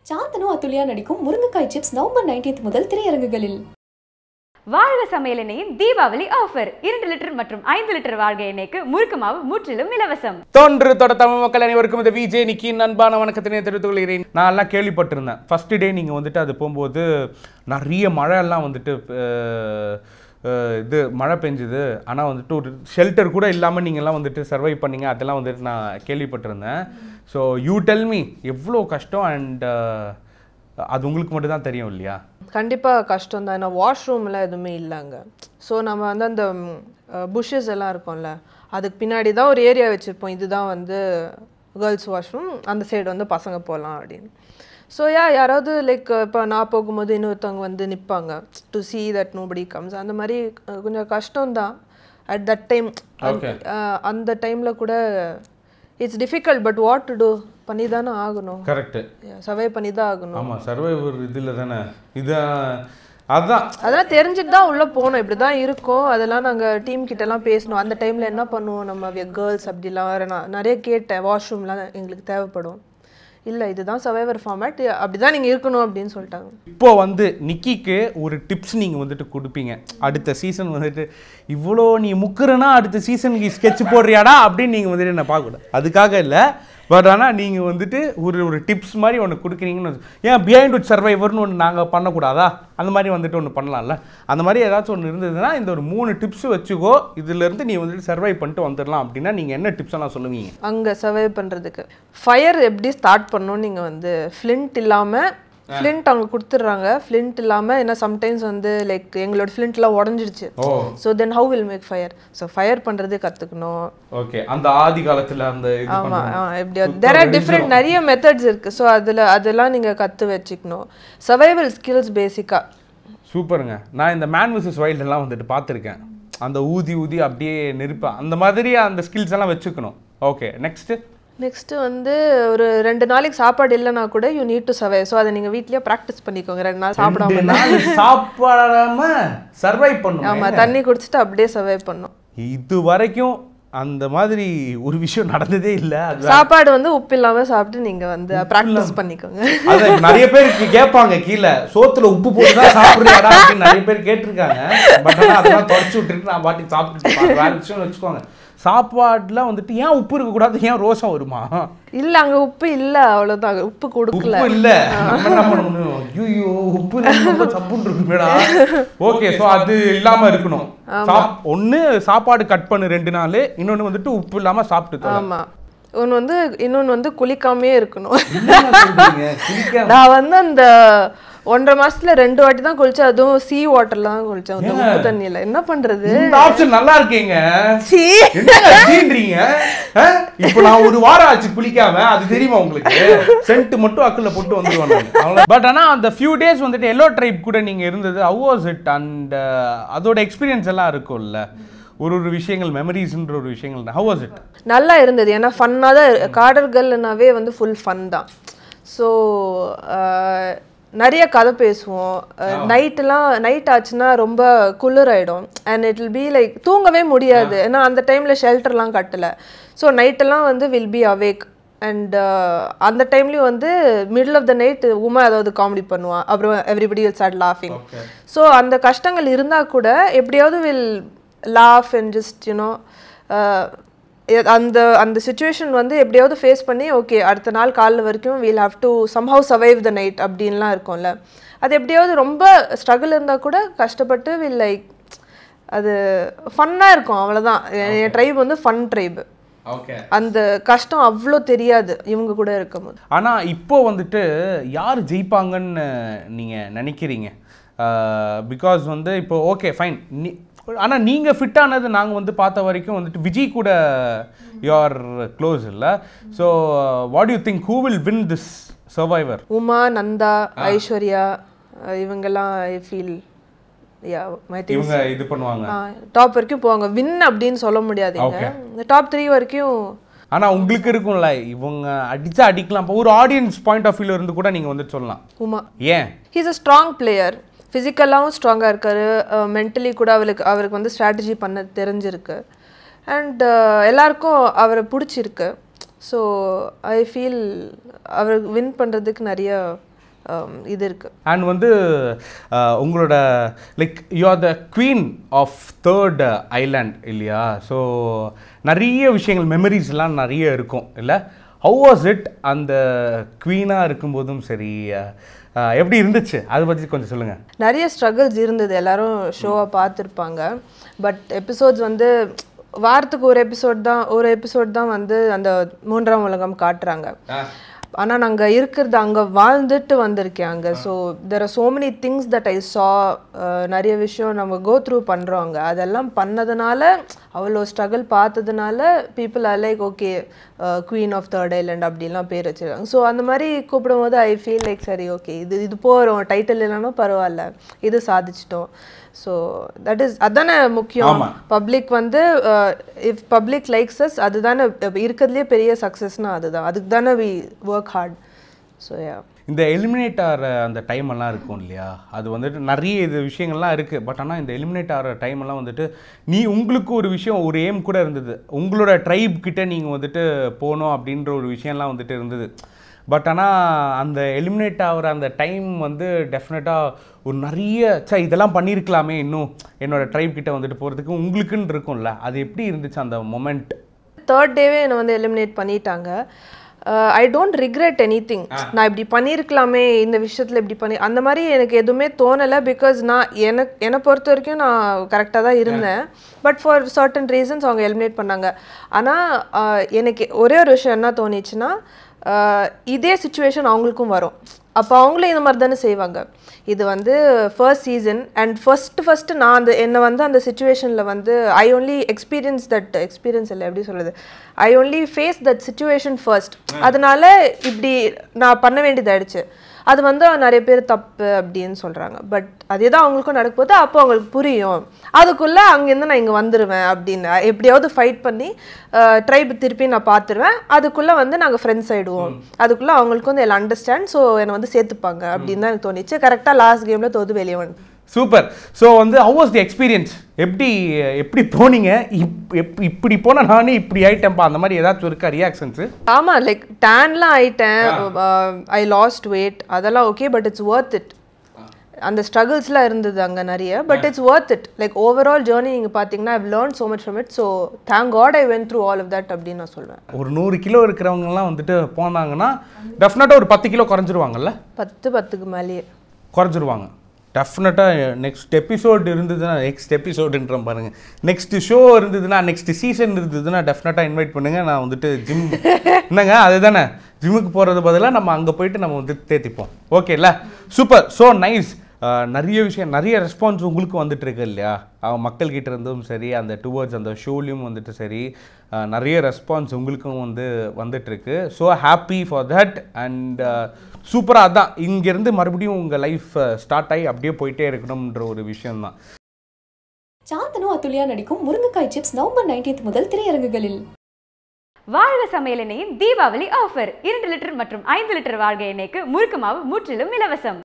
சாந்தனு அத்துலியா நடிக்கும் முருங்கைக்காய் chips November 19th முதல் திரையரங்குகளில் வாழ்க சமையல் எண்ணெயின் தீபாவளி ஆஃபர் இரண்டு லிட்டர் மற்றும் ஐந்து லிட்டர் வாழ்க எண்ணெய்க்கு முறுக்கு மாவு முற்றிலும் இலவசம் தொன்று தொட தமிழ் மக்கள் அனைவருக்கும் இந்த விஜய் நிக்கி அன்பான வணக்கத்தினை தெரிவித்துக் கொள்கிறேன் நான் எல்லாம் கேள்விப்பட்டிருந்தேன் ஃபர்ஸ்ட் டே நீங்கள் வந்துட்டு அது போகும்போது நிறைய மழை எல்லாம் வந்துட்டு அஹ், அஹ், இது மழை பெஞ்சுது ஆனால் வந்துட்டு ஒரு ஷெல்டர் கூட இல்லாமல் நீங்கள்லாம் வந்துட்டு சர்வை பண்ணீங்க அதெல்லாம் வந்துட்டு நான் கேள்விப்பட்டிருந்தேன் ஸோ யூ டெல் மீ எவ்வளோ கஷ்டம் அண்ட் அது உங்களுக்கு மட்டும் தான் தெரியும் இல்லையா கண்டிப்பாக கஷ்டம் தான் ஏன்னா வாஷ்ரூம்லாம் எதுவுமே இல்லைங்க ஸோ நம்ம வந்து அந்த புஷ்ஷஸ் எல்லாம் இருக்கும்ல அதுக்கு பின்னாடி தான் ஒரு ஏரியா வச்சுருப்போம் இதுதான் வந்து கேர்ள்ஸ் வாஷ்ரூம் அந்த சைடு வந்து பசங்க போகலாம் அப்படின்னு ஸோ யா யாராவது லைக் இப்போ நான் போகும்போது இன்னொருத்தவங்க வந்து நிற்பாங்க to see that nobody comes அந்த மாதிரி அஹ், கொஞ்சம் கஷ்டம்தான் அட் தட் டைம் Okay. அந்த டைமில் கூட it's difficult but what to do பண்ணி தானே ஆகணும் கரெக்டு சர்வை பண்ணி தான் ஆகணும் ஆமாம் சர்வைவர் இதில் தானே இது அதுதான் அதெல்லாம் தெரிஞ்சுட்டு தான் உள்ளே போனோம் இப்படி தான் இருக்கும் அதெல்லாம் நாங்கள் டீம் கிட்டலாம் பேசணும் அந்த டைமில் என்ன பண்ணுவோம் நம்ம கேர்ள்ஸ் அப்படிலாம் வேற நான் நிறைய கேட்டேன் வாஷ்ரூம்லாம் எங்களுக்கு தேவைப்படும் இல்லை இதுதான் சர்வைவர் ஃபார்மேட் அப்படி தான் நீங்கள் இருக்கணும் அப்படின்னு சொல்லிட்டாங்க இப்போ வந்து நிக்கிக்கு ஒரு டிப்ஸ் நீங்கள் வந்துட்டு கொடுப்பீங்க அடுத்த சீசன் வந்துட்டு இவ்வளோ நீ முக்குறனா அடுத்த சீசனுக்கு ஸ்கெட்ச் போடுறியாடா அப்படின்னு நீங்கள் வந்துட்டு என்ன பார்க்கக்கூடாது அதுக்காக இல்லை பட் ஆனால் நீங்கள் வந்துட்டு ஒரு ஒரு டிப்ஸ் மாதிரி ஒன்று கொடுக்குறீங்கன்னு வச்சு- ஏன் பிஹைண்ட் வித் சர்வைவர்னு ஒன்று நாங்கள் பண்ணக்கூடாதா அந்த மாதிரி வந்துட்டு ஒன்று பண்ணலாம்ல அந்த மாதிரி ஏதாச்சும் ஒன்று இருந்ததுன்னா இந்த ஒரு மூணு டிப்ஸ் வச்சுக்கோ இதுலேருந்து நீ வந்துட்டு சர்வை பண்ணிட்டு வந்துடலாம் அப்படின்னா நீங்கள் என்ன டிப்ஸ் எல்லாம் சொல்லுவீங்க அங்கே சர்வை பண்ணுறதுக்கு ஃபயர் எப்படி ஸ்டார்ட் பண்ணணும்னு நீங்கள் வந்து ஃப்ளிண்ட் இல்லாமல் ஃப்ளிண்ட் அவங்க கொடுத்துட்றாங்க ஃப்ளிண்ட் இல்லாமல் ஏன்னா சம்டைம்ஸ் வந்து லைக் எங்களோட ஃப்ளிண்ட்லாம் உடஞ்சிடுச்சு oh so then how will make fire so fire பண்ணுறது கற்றுக்கணும் ஓகே அந்த ஆதி காலத்தில் அந்த இது ஆமா பண்றது. ஆ, எப்படி தேர் ஆர் டிஃப்ரெண்ட் நிறைய மெத்தட்ஸ் இருக்கு ஸோ அதுல அதெல்லாம் நீங்க கத்து வச்சுக்கணும் சர்வைவல் ஸ்கில்ஸ் பேசிக்கா சூப்பருங்க நான் இந்த மேன் விசஸ் வைல்ட் எல்லாம் வந்துட்டு பார்த்துருக்கேன் அந்த ஊதி ஊதி அப்படியே நெருப்பா அந்த மாதிரி அந்த ஸ்கில்ஸ் எல்லாம் வச்சுக்கணும் ஓகே நெக்ஸ்ட் நெக்ஸ்ட் வந்து ஒரு ரெண்டு நாளைக்கு சாப்பாடு இல்லைனா கூட you need to survive so அதை நீங்க வீட்லயே ப்ராக்டிஸ் பண்ணிக்கோங்க ரெண்டு நாள் சாப்பிடாம இருந்தா. சாப்பிடாம சர்வை பண்ணும் ஆமா தண்ணி குடிச்சிட்டு அப்படியே சர்வை பண்ணும் இது வரைக்கும் அந்த மாதிரி ஒரு விஷயம் நடந்ததே இல்லை அது சாப்பாடு வந்து உப்பு இல்லாம சாப்பிட்டு நீங்க வந்து ப்ராக்டிஸ் பண்ணிக்கோங்க அது நிறைய பேருக்கு கேட்பாங்க கீழே சோத்துல உப்பு போட்டு தான் சாப்பிடுறியாடா அப்படின்னு நிறைய பேர் கேட்டிருக்காங்க பட் ஆனால் அதெல்லாம் தொடச்சு விட்டுட்டு நான் பாட்டி சாப்பிட்டு வேற விஷயம் வச்சுக்கோங்க சாப்பாடுல வந்துட்டு ஏன் உப்பு இருக்கக்கூடாது ஏன் ரோசம் வருமா இல்ல அங்க உப்பு இல்ல அவ்வளவுதான் உப்பு கொடுக்கல உப்பு இல்ல நம்ம என்ன பண்ண முடியும் ஐயோ உப்பு இல்லாம ரொம்ப சப்புன்னு இருக்குமேடா ஓகே சோ அது இல்லாம இருக்கணும் சாப் ஒண்ணு சாப்பாடு கட் பண்ணு ரெண்டு நாள் இன்னொன்னு வந்துட்டு உப்பு இல்லாம சாப்பிட்டு தொலை. ஆமா ஒன்று வந்து இன்னொன்னு வந்து குளிக்காமையே இருக்கணும் என்னங்க சொல்றீங்க? குளிக்காம- நான் வந்து அந்த ஒன்றரை மாசத்துல ரெண்டு வாட்டி தான் குளிச்சேன் அதுவும் சீ வாட்டர்ல தான் குளிச்சேன் அந்த உப்பு தண்ணியில என்ன பண்றது இந்த ஆப்ஷன் நல்லா இருக்கீங்க சீ என்னங்க சீன்றீங்க ஆ? இப்போ நான் ஒரு வாரம் ஆச்சு குளிக்காம அது தெரியுமா உங்களுக்கு சென்ட் மட்டும் அக்குல போட்டு வந்துருவாங்க பட் ஆனா அந்த ஃபியூ டேஸ் வந்துட்டு எல்லோ ட்ரைப் கூட நீங்க இருந்தது ஹவ் வாஸ் இட் அண்ட் அதோட எக்ஸ்பீரியன்ஸ் எல்லாம் இருக்கும்ல ஒரு ஒரு விஷயங்கள் மெமரிஸ்ன்ற ஒரு விஷயங்கள் ஹவ் வாஸ் இட் நல்லா இருந்தது ஏன்னா ஃபன்னாக தான் இரு- காடர்கள்னாவே வந்து ஃபுல் ஃபன் தான் ஸோ நிறைய கதை பேசுவோம் நைட்டெல்லாம் நைட் ஆச்சுன்னா ரொம்ப குளிராயிடும் and it will be like தூங்கவே முடியாது ஏன்னா அந்த டைமில் ஷெல்டர்லாம் கட்டலை ஸோ நைட்டெல்லாம் வந்து வில் பி அவேக் அண்ட் அந்த டைம்லேயும் வந்து middle of the night Uma ஏதாவது காமெடி பண்ணுவான் அப்புறம் எவ்ரிபடி வில் ஸ்டார்ட் லாஃபிங் ஸோ அந்த கஷ்டங்கள் இருந்தால் கூட எப்படியாவது will laugh and just you know எ- அந்த அந்த சுச்சுவேஷன் வந்து எப்படியாவது ஃபேஸ் பண்ணி ஓகே அடுத்த நாள் காலைல வரைக்கும் we'll have to somehow survive the night அப்படின்லாம் இருக்கும்ல அது எப்படியாவது ரொம்ப ஸ்ட்ரகிள் இருந்தால் கூட கஷ்டப்பட்டு வில் லைக் அது ஃபன்னாக இருக்கும் அவ்வளோதான் என் ட்ரைப் வந்து ஃபன் ட்ரைப் ஓகே அந்த கஷ்டம் அவ்வளோ தெரியாது இவங்க கூட இருக்கும்போது ஆனா இப்போ வந்துட்டு யார் ஜெயிப்பாங்கன்னு நீங்க நினைக்கிறீங்க பிகாஸ் வந்து இப்போ ஓகே ஃபைன் நீ ஆனா நீங்க ஃபிட் ஆனது நாங்க வந்து பார்த்த வரைக்கும் வந்துட்டு விஜய் கூட யூஆர் க்ளோஸ் இல்ல so what you think who will win this Survivor Uma Nanda Aishwarya ah இவங்கெல்லாம் ஐ ஃபீல் யா மை இவங்க இது பண்ணுவாங்க டாப் வரைக்கும் போவாங்க வின் அப்படின்னு சொல்ல முடியாதுங்க இந்த டாப் த்ரீ வரைக்கும் ஆனா உங்களுக்கு இருக்கும்ல இவங்க அடிச்சா அடிக்கலாம் இப்போ ஒரு ஆடியன்ஸ் பாயிண்ட் ஆஃப் வியூல இருந்து கூட நீங்க வந்துட்டு சொல்லலாம் உமா ஏன் ஹீஸ் அ ஸ்ட்ராங் பிளேயர் ஃபிசிக்கலாகவும் ஸ்ட்ராங்காக இருக்காரு மென்டலி கூட அவருக்கு அவருக்கு வந்து ஸ்ட்ராட்டஜி பண்ண தெரிஞ்சிருக்கு அண்ட் எல்லாருக்கும் அவரை பிடிச்சிருக்கு ஸோ ஐ ஃபீல் அவர் வின் பண்ணுறதுக்கு நிறைய இது இருக்குது அண்ட் வந்து அஹ், உங்களோட like you are the queen of third island இல்லையா ஸோ நிறைய விஷயங்கள் மெமரிஸ்லாம் நிறைய இருக்கும் இல்லை ஹவு வாஸ் இட் அந்த குவீனாக இருக்கும்போதும் சரி அஹ், அஹ், எப்படி இருந்துச்சு அதை பற்றி கொஞ்சம் சொல்லுங்கள் நிறைய ஸ்ட்ரகிள்ஸ் இருந்தது எல்லாரும் ஷோவை பார்த்துருப்பாங்க பட் எபிசோட்ஸ் வந்து வாரத்துக்கு ஒரு எபிசோட் தான் ஒரு எபிசோட் தான் வந்து அந்த மூன்றாம் உலகம் காட்டுறாங்க ஆனால் நாங்கள் இருக்கிறது அங்கே வாழ்ந்துட்டு வந்திருக்கேன் அங்கே so there are so many things that I saw நிறைய விஷயம் நம்ம கோ த்ரூ பண்ணுறோங்க அதெல்லாம் பண்ணதுனால அவ்வளோ ஸ்ட்ரகிள் பார்த்ததுனால people are like okay queen of third island அப்படிலாம் பேர் வச்சிருக்காங்க ஸோ அந்த மாதிரி கூப்பிடும் போது ஐ ஃபீல் லைக் சரி ஓகே இது இது போகிறோம் டைட்டில் இல்லைனாலும் பரவாயில்ல இது சாதிச்சிட்டோம் ஸோ தட் இஸ் அதானே முக்கியம் ஆமா. பப்ளிக் வந்து இஃப் பப்ளிக் லைக்ஸ் அஸ் அதுதானே இருக்கிறதுலே பெரிய சக்ஸஸ்னா அதுதான் அதுக்கு தானே we work hard so yeah இந்த எலிமினேட் ஆகிற அந்த டைம் எல்லாம் இருக்கும் இல்லையா அது வந்துட்டு நிறைய இது விஷயங்கள்லாம் இருக்குது பட் ஆனால் இந்த எலிமினேட் ஆகிற டைம் எல்லாம் வந்துட்டு நீ உங்களுக்கு ஒரு விஷயம் ஒரு எய்ம் கூட இருந்தது உங்களோட ட்ரைப் கிட்ட நீங்கள் வந்துட்டு போகணும் அப்படின்ற ஒரு விஷயம்லாம் வந்துட்டு இருந்தது பட் ஆனால் அந்த எலிமினேட் ஆகிற அந்த டைம் வந்து டெஃபினட்டாக ஒரு நிறைய சே இதெல்லாம் பண்ணியிருக்கலாமே இன்னும் என்னோட ட்ரைப் கிட்ட வந்துட்டு போகிறதுக்கு உங்களுக்குன்னு இருக்கும்ல அது எப்படி இருந்துச்சு அந்த மொமெண்ட் தேர்ட் டேவே என்னை வந்து எலிமினேட் பண்ணிட்டாங்க I don't regret anything நான் இப்படி பண்ணியிருக்கலாமே இந்த விஷயத்தில் இப்படி பண்ணி அந்த மாதிரி எனக்கு எதுவுமே தோணலை பிகாஸ் நான் எனக்கு என்னை பொறுத்த வரைக்கும் நான் கரெக்டாக தான் இருந்தேன் பட் ஃபார் சர்டன் ரீசன்ஸ் அவங்க எலிமினேட் பண்ணாங்க ஆனால் எனக்கு ஒரே ஒரு விஷயம் என்ன தோணுச்சுன்னா ஆஹ் இதே சுச்சுவேஷன் அவங்களுக்கும் வரும் அப்போ அவங்களும் இந்த மாதிரி தானே செய்வாங்க இது வந்து first season and first first நான் அந்த என்னை வந்து அந்த சுச்சுவேஷனில் வந்து I only experience that experience இல்லை எப்படி சொல்கிறது I only face that situation first அதனால இப்படி நான் பண்ண வேண்டியதாயிடுச்சு அது வந்து நிறைய பேர் தப்பு அப்படின்னு சொல்கிறாங்க பட் அதே தான் அவங்களுக்கும் நடக்கும்போது அப்போ அவங்களுக்கு புரியும் அதுக்குள்ளே அங்கேருந்து நான் இங்கே வந்துடுவேன் அப்படின்னு எப்படியாவது ஃபைட் பண்ணி ட்ரைப் திருப்பி நான் பார்த்துருவேன் அதுக்குள்ளே வந்து நாங்கள் ஃப்ரெண்ட்ஸ் ஆகிடுவோம் அதுக்குள்ளே அவங்களுக்கு வந்து எல்லாம் அண்டர்ஸ்டாண்ட் ஸோ என்னை வந்து சேர்த்துப்பாங்க அப்படின்னு தான் எனக்கு தோணுச்சு கரெக்டாக லாஸ்ட் கேமில் தோது வெளியே வந்து சூப்பர் ஸோ வந்து ஹவ் வாஸ் தி எக்ஸ்பீரியன்ஸ் எப்படி எப்படி போனீங்க இப் எப் இப்படி போன நானே இப்படி ஆயிட்டேன்ப்பா அந்த மாதிரி ஏதாச்சும் இருக்கா ரியாக்ஷன்ஸு ஆமாம் லைக் டேன்லாம் ஆயிட்டேன் ஐ லாஸ்ட் வெயிட் அதெல்லாம் okay but it's worth it அந்த ஸ்ட்ரகிள்ஸ்லாம் இருந்தது அங்கே நிறைய but it's worth it like overall journey நீங்கள் பார்த்தீங்கன்னா I've learn so much from it so thank God I went through all of that அப்படின்னு நான் சொல்வேன் ஒரு நூறு கிலோ இருக்கிறவங்கலாம் வந்துட்டு போனாங்கன்னா டெஃபினட்டாக ஒரு பத்து கிலோ குறைஞ்சிருவாங்கல்ல பத்து பத்துக்கு மேலேயே குறைஞ்சிருவாங்க டெஃபினட்டாக நெக்ஸ்ட் எபிசோட் இருந்ததுன்னா நெக்ஸ்ட் எபிசோடுன்ற பாருங்க நெக்ஸ்ட் ஷோ இருந்ததுன்னா நெக்ஸ்ட் சீசன் இருந்ததுன்னா டெஃபினட்டாக இன்வைட் பண்ணுங்க நான் வந்துட்டு ஜிம் என்னங்க அதுதானே ஜிம்முக்கு போகிறது பதிலாக நம்ம அங்கே போயிட்டு நம்ம வந்து தேத்திப்போம் ஓகேல்ல சூப்பர் ஸோ நைஸ் நிறைய விஷயம் நிறைய ரெஸ்பான்ஸ் உங்களுக்கு வந்துட்டு இருக்கு இல்லையா அவங்க மக்கள்கிட்ட இருந்தும் சரி அந்த டுவர்ட்ஸ் அந்த ஷோலையும் வந்துட்டு சரி அஹ், நிறைய ரெஸ்பான்ஸ் உங்களுக்கும் வந்து வந்துட்டு இருக்கு so happy for that and சூப்பராக அதான் இங்கேருந்து மறுபடியும் உங்கள் லைஃப் ஸ்டார்ட் ஆகி அப்படியே போயிட்டே இருக்கணும்ன்ற ஒரு விஷயம்தான் சாந்தனு அத்துலியா நடிக்கும் முருங்கைக்காய் சிப்ஸ் நவம்பர் 19th முதல் திரையரங்குகளில் வாழ்க சமையல் எண்ணெயின் தீபாவளி ஆஃபர் இரண்டு லிட்டர் மற்றும் ஐந்து லிட்டர் வாழ்க எண்ணெய்க்கு முறுக்கு மாவு முற்றிலும் இலவசம்